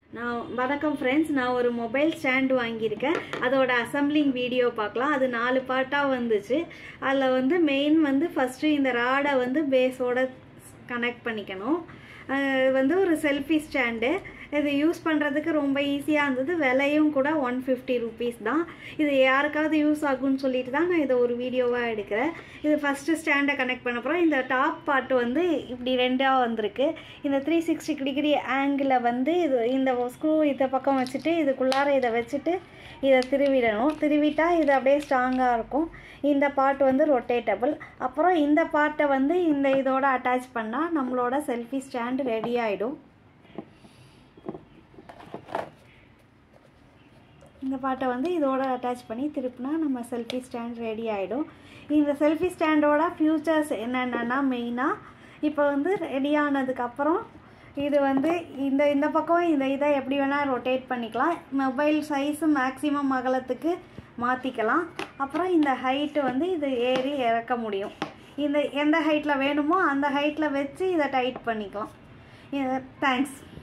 நான் வணக்கம் ஃப்ரெண்ட்ஸ் நான் ஒரு மொபைல் ஸ்டாண்ட் வாங்கியிருக்கேன் அதோட அசம்பிளிங் வீடியோ பார்க்கலாம் அது நாலு பார்ட்டாக வந்துச்சு அதில் வந்து மெயின் வந்து ஃபஸ்ட்டு இந்த ராடை வந்து பேஸோட கனெக்ட் பண்ணிக்கணும் அது வந்து ஒரு செல்ஃபி ஸ்டாண்டு இது யூஸ் பண்ணுறதுக்கு ரொம்ப ஈஸியாக இருந்தது விலையும் கூட ஒன் ஃபிஃப்டி ருபீஸ் தான் இது யாருக்காவது யூஸ் ஆகும்னு சொல்லிட்டு தான் நான் இதை ஒரு வீடியோவாக எடுக்கிறேன் இது ஃபஸ்ட்டு ஸ்டாண்டை கனெக்ட் பண்ண போகிறோம் இந்த டாப் பார்ட் வந்து இப்படி ரெண்டாக வந்திருக்கு இந்த த்ரீ சிக்ஸ்டி டிகிரி ஆங்கிளில் வந்து இது இந்த ஸ்க்ரூ இந்த பக்கம் வச்சுட்டு இதுக்குள்ளார இதை வச்சுட்டு இதை திருவிடணும் திருவிட்டா இது அப்படியே ஸ்ட்ராங்காக இருக்கும் இந்த பார்ட் வந்து ரொட்டேட்டபிள் அப்புறம் இந்த பார்ட்டை வந்து இந்த இதோட அட்டாச் பண்ணால் நம்மளோட செல்ஃபி ஸ்டாண்டு ரெடி ஆகிடும் இந்த பாட்டை வந்து இதோட அட்டாச் பண்ணி திருப்பினா நம்ம செல்ஃபி ஸ்டாண்ட் ரெடி ஆகிடும் இந்த செல்ஃபி ஸ்டாண்டோட ஃபியூச்சர்ஸ் என்னென்னா மெயினாக இப்போ வந்து ரெடி ஆனதுக்கப்புறம் இது வந்து இந்த இந்த பக்கம் இந்த இதை எப்படி வேணால் ரொட்டேட் பண்ணிக்கலாம் மொபைல் சைஸு மேக்ஸிமம் அகலத்துக்கு மாற்றிக்கலாம் அப்புறம் இந்த ஹைட்டு வந்து இது ஏறி இறக்க முடியும் இந்த எந்த ஹைட்டில் வேணுமோ அந்த ஹைட்டில் வச்சு இதை டைட் பண்ணிக்கலாம் தேங்க்ஸ்